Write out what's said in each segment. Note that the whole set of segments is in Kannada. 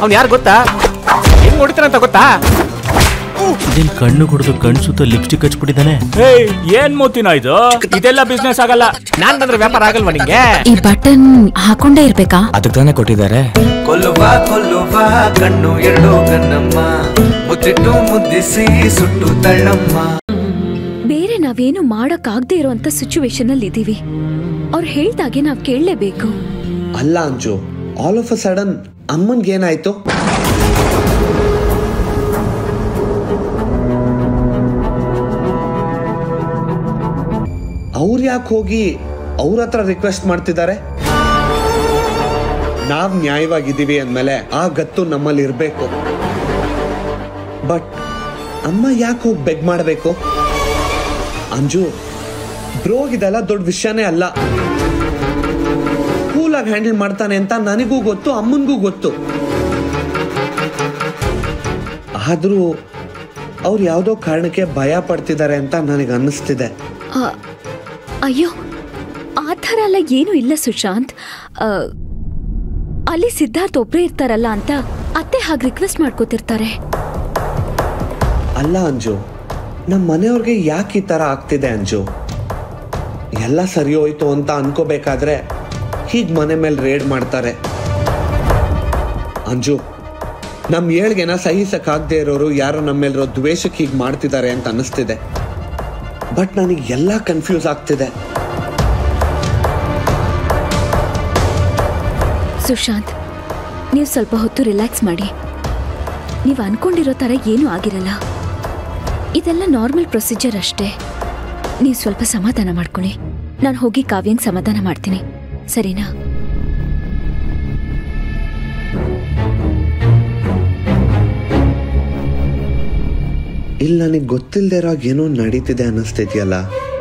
ಅವ್ನು ಯಾರು ಗೊತ್ತಾ ಹೆಂಗ್ ಹೊಡಿತಾನಂತ ಗೊತ್ತಾ ಇದೇನ್ ಕಣ್ಣು ಕುಡಿದು ಕಣ್ ಸುತ್ತ ಲಿಪ್ಸ್ಟಿಕ್ ಹಚ್ಬಿಟ್ಟಿದ್ದಾನೆ ಏಯ್ ಏನ್ ಮೂತಿನ ಇದು ಇದೆಲ್ಲ ಬಿಸ್ನೆಸ್ ಆಗಲ್ಲ ನಾನ್ ಬಂದ್ರೆ ವ್ಯಾಪಾರ ಆಗಲ್ವಾ ನಿಂಗೆ ಈ ಬಟನ್ ಹಾಕೊಂಡೇ ಇರ್ಬೇಕಾ ಅದಕ್ಕೆ ತಾನೇ ಕೊಟ್ಟಿದ್ದಾರೆ ಕೊಲ್ಲುವ ಕೊಲ್ಲುವ ಕಣ್ಣು ಎರಡು ಕಣ್ಣಮ್ಮ ಮುತ್ತಿಟ್ಟು ಮುದ್ದಿಸಿ ಸುಟ್ಟು ತಳ್ಳಮ್ಮ ಬೇರೆ ನಾವೇನು ಮಾಡಕ್ಕಾಗದೇ ಇರೋಂಥ ಸಿಚುವೇಶನ್ ಅಲ್ಲಿ ಇದೀವಿ ಅವ್ರು ಹೇಳ್ದಾಗೆ ನಾವ್ ಕೇಳಲೇಬೇಕು ಅಲ್ಲ Anju all of a sudden ಅಮ್ಮನ್ಗೆ ಏನಾಯ್ತು ಅವ್ರು ಯಾಕೆ ಹೋಗಿ ಅವ್ರ ಹತ್ರ ರಿಕ್ವೆಸ್ಟ್ ಮಾಡ್ತಿದ್ದಾರೆ ನಾವ್ ನ್ಯಾಯವಾಗಿದ್ದೀವಿ ಅಂದ್ಮೇಲೆ ಆ ಗತ್ತು ನಮ್ಮಲ್ಲಿ ಇರ್ಬೇಕು ಬಟ್ ಅಮ್ಮ ಯಾಕೆ ಹೋಗಿ ಬೆಗ್ ಮಾಡಬೇಕು ಅಂಜು ಬ್ರೋಗ್ ಇದೆಲ್ಲ ದೊಡ್ಡ ವಿಷಯನೇ ಅಲ್ಲ ಕೂಲಾಗಿ ಹ್ಯಾಂಡಲ್ ಮಾಡ್ತಾನೆ ಅಂತ ನನಗೂ ಗೊತ್ತು ಅಮ್ಮನಿಗೂ ಗೊತ್ತು ಆದ್ರೂ ಅವ್ರು ಯಾವುದೋ ಕಾರಣಕ್ಕೆ ಭಯ ಪಡ್ತಿದ್ದಾರೆ ಅಂತ ನನಗೆ ಅನ್ನಿಸ್ತಿದೆ ಆ, ಅಯ್ಯೋ ಆ ಥರ ಎಲ್ಲ ಏನೂ ಇಲ್ಲ ಸುಶಾಂತ್ ಆ, ಅಲ್ಲಿ ಸಿದ್ಧಾರ್ಥ್ ಒಬ್ರೇ ಇರ್ತಾರಲ್ಲ ಅಂತ ಅತ್ತೆ ಹಾಗೆ ರಿಕ್ವೆಸ್ಟ್ ಮಾಡ್ಕೋತಿರ್ತಾರೆ ಅಲ್ಲ ಅಂಜು ನಮ್ಮ ಮನೆಯವ್ರಿಗೆ ಯಾಕೆ ಈ ಥರ ಆಗ್ತಿದೆ ಅಂಜು ಎಲ್ಲ ಸರಿ ಹೋಯ್ತು ಅಂತ ಅನ್ಕೋಬೇಕಾದ್ರೆ ಹೀಗೆ ಮನೆ ಮೇಲೆ ರೇಡ್ ಮಾಡ್ತಾರೆ ಅಂಜು ನಮ್ಮ ಏಳ್ಗೆನ ಸಹಿಸಕ್ಕಾಗದೇ ಇರೋರು ಯಾರೋ ನಮ್ಮ ಮೇಲಿರೋ ದ್ವೇಷಕ್ಕೆ ಹೀಗೆ ಮಾಡ್ತಿದ್ದಾರೆ ಅಂತ ಅನ್ನಿಸ್ತಿದೆ ಬಟ್ ನನಗೆ ಎಲ್ಲ ಕನ್ಫ್ಯೂಸ್ ಆಗ್ತಿದೆ ಸುಶಾಂತ್ ನೀವು ಸ್ವಲ್ಪ ಹೊತ್ತು ರಿಲ್ಯಾಕ್ಸ್ ಮಾಡಿ ನೀವು ಅನ್ಕೊಂಡಿರೋ ಥರ ಏನೂ ಆಗಿರಲ್ಲ ಇದೆಲ್ಲ ನಾರ್ಮಲ್ ಪ್ರೊಸೀಜರ್ ಅಷ್ಟೇ ನೀವು ಸ್ವಲ್ಪ ಸಮಾಧಾನ ಮಾಡ್ಕೊಳ್ಳಿ ನಾನು ಹೋಗಿ ಕಾವ್ಯಂಗೆ ಸಮಾಧಾನ ಮಾಡ್ತೀನಿ ಸರಿನಾ ಇಲ್ಲಿ ನನಗೆ ಗೊತ್ತಿಲ್ಲದೆ ಇರೋ ಏನೋ ನಡೀತಿದೆ ಅನ್ನಿಸ್ತಿದ್ಯಲ್ಲ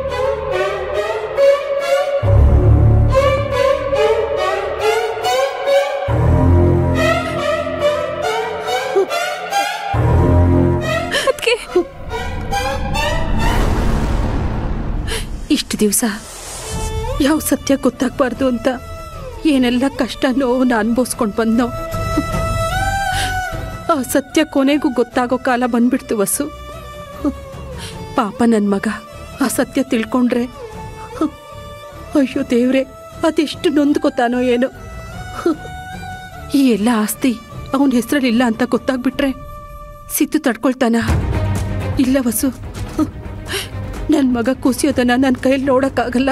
ಇಷ್ಟು ದಿವಸ ಯಾವ ಸತ್ಯ ಗೊತ್ತಾಗ್ಬಾರ್ದು ಅಂತ ಏನೆಲ್ಲ ಕಷ್ಟ ನೋವನ್ನ ಅನ್ಭವಿಸ್ಕೊಂಡು ಬಂದ್ನೋ ಆ ಸತ್ಯ ಕೊನೆಗೂ ಗೊತ್ತಾಗೋ ಕಾಲ ಬಂದ್ಬಿಡ್ತು ವಸು ಪಾಪ ನನ್ನ ಮಗ ಆ ಸತ್ಯ ತಿಳ್ಕೊಂಡ್ರೆ ಅಯ್ಯೋ ದೇವ್ರೆ ಅದೆಷ್ಟು ನೊಂದ್ಕೋತಾನೋ ಏನೋ ಈ ಎಲ್ಲ ಆಸ್ತಿ ಅವನ ಹೆಸರಲ್ಲಿಲ್ಲ ಅಂತ ಗೊತ್ತಾಗ್ಬಿಟ್ರೆ ಸಿದ್ದು ತಡ್ಕೊಳ್ತಾನ ಇಲ್ಲ ವಸು ನನ್ನ ಮಗ ಕುಸಿಯೋದನ್ನ ನನ್ನ ಕೈಯಲ್ಲಿ ನೋಡಕ್ಕಾಗಲ್ಲ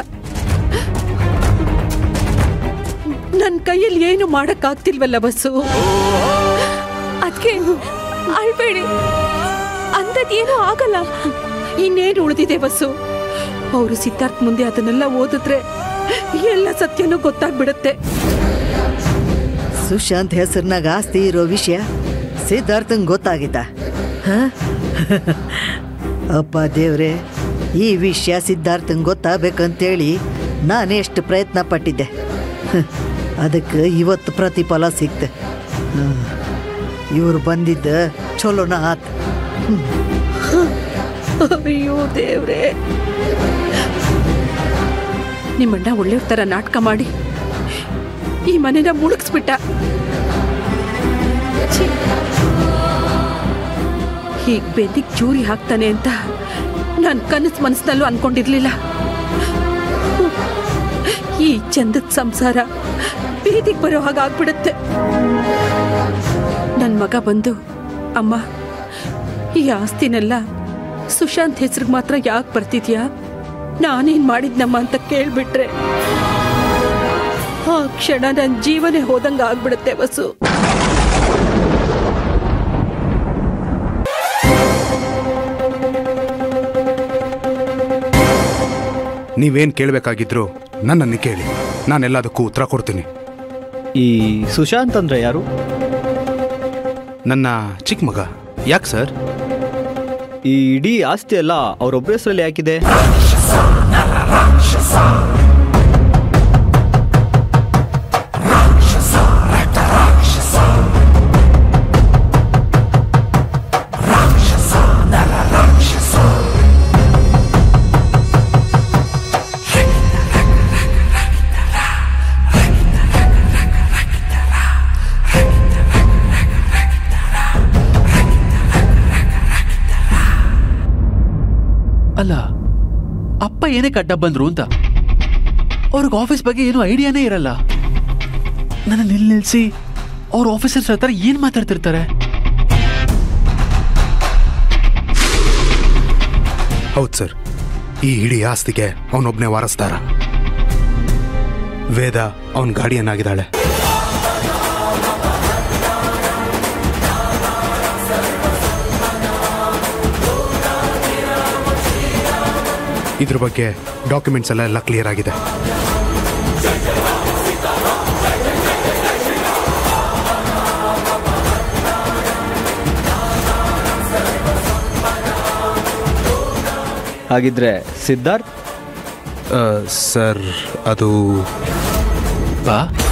ನನ್ನ ಕೈಯಲ್ಲಿ ಏನು ಮಾಡಕ್ಕಾಗ್ತಿಲ್ವಲ್ಲ ಬಸ್ಸು ಅದಕ್ಕೆ ಅಳ್ಬೇಡಿ ಅಂಥದ್ದೇನೂ ಆಗಲ್ಲ ಇನ್ನೇನು ಉಳಿದಿದೆ ಬಸ್ಸು ಅವರು ಸಿದ್ಧಾರ್ಥ್ ಮುಂದೆ ಅದನ್ನೆಲ್ಲ ಓದಿದ್ರೆ ಎಲ್ಲ ಸತ್ಯನೂ ಗೊತ್ತಾಗ್ಬಿಡುತ್ತೆ ಸುಶಾಂತ್ ಹೆಸರಿನಾಗ ಆಸ್ತಿ ಇರೋ ವಿಷಯ ಸಿದ್ಧಾರ್ಥಂಗೆ ಗೊತ್ತಾಗಿದ್ದ ಹ? ಅಪ್ಪ ದೇವ್ರೆ ಈ ವಿಷಯ ಸಿದ್ಧಾರ್ಥಂಗೆ ಗೊತ್ತಾಗಬೇಕಂತೇಳಿ ನಾನೆಷ್ಟು ಪ್ರಯತ್ನ ಪಟ್ಟಿದ್ದೆ ಹ, ಅದಕ್ಕೆ ಇವತ್ತು ಪ್ರತಿಫಲ ಸಿಕ್ತೆ ಇವ್ರು ಬಂದಿದ್ದ ಚಲೋನ ಆತ್ ಅಯ್ಯೋ ದೇವ್ರೆ ನಿಮ್ಮಣ್ಣ ಒಳ್ಳೆಯವ್ರ ಥರ ನಾಟಕ ಮಾಡಿ ಈ ಮನೆನ ಮುಳುಗಿಸ್ಬಿಟ್ಟ ಛೀ. ಹೀಗ್ ಬೆನ್ನಿಗ್ ಚೂರಿ ಹಾಕ್ತಾನೆ ಅಂತ ನಾನು ಕನಸು ಮನಸ್ಸಿನಲ್ಲೂ ಅನ್ಕೊಂಡಿರ್ಲಿಲ್ಲ ಈ ಚಂದದ ಸಂಸಾರ ಬೀದಿಗೆ ಬರೋ ಹಾಗಾಗ್ಬಿಡುತ್ತೆ ನನ್ನ ಮಗ ಬಂದು ಅಮ್ಮ ಈ ಆಸ್ತಿನೆಲ್ಲ ಸುಶಾಂತ್ ಹೆಸ್ರಿಗೆ ಮಾತ್ರ ಯಾಕೆ ಬರ್ತಿದ್ಯಾ ನಾನೇನ್ ಮಾಡಿದ್ನಮ್ಮ ಅಂತ ಕೇಳ್ಬಿಟ್ರೆ ಆ ಕ್ಷಣ ನನ್ನ ಜೀವನೇ ಹೋದಂಗ ಆಗ್ಬಿಡುತ್ತೆ ವಸು ನೀವೇನು ಕೇಳಬೇಕಾಗಿದ್ರು ನನ್ನನ್ನು ಕೇಳಿ ನಾನೆಲ್ಲದಕ್ಕೂ ಉತ್ತರ ಕೊಡ್ತೀನಿ ಈ ಸುಶಾಂತ್ ಅಂದ್ರೆ ಯಾರು ನನ್ನ ಚಿಕ್ಕ ಮಗ ಯಾಕೆ ಸರ್ ಈ ಇಡೀ ಆಸ್ತಿ ಎಲ್ಲ ಅವರೊಬ್ಬರ ಹೆಸರಲ್ಲಿ ಯಾಕಿದೆ ಅಲ್ಲ ಅಪ್ಪ ಏನೇ ಕಡ್ಡ ಬಂದ್ರು ಅಂತ ಅವ್ರಿಗೆ ಆಫೀಸ್ ಬಗ್ಗೆ ಏನು ಐಡಿಯಾನೇ ಇರಲ್ಲ ನನ್ನ ನಿಲ್ ನಿಲ್ಸಿ ಅವ್ರ ಆಫೀಸರ್ಸ್ ಹತ್ರ ಏನ್ ಮಾತಾಡ್ತಿರ್ತಾರೆ ಹೌದು ಸರ್ ಈ ಇಡೀ ಆಸ್ತಿಗೆ ಅವನೊಬ್ನೇ ವಾರಸ್ದಾರ ವೇದ ಅವನ್ ಗಾಡಿಯನ್ನಾಗಿದ್ದಾಳೆ ಇದ್ರ ಬಗ್ಗೆ ಡಾಕ್ಯುಮೆಂಟ್ಸ್ ಎಲ್ಲ ಎಲ್ಲ ಕ್ಲಿಯರ್ ಆಗಿದೆ ಹಾಗಿದ್ರೆ ಸಿದ್ಧಾರ್ಥ್ ಸರ್ ಅದು ಬಾ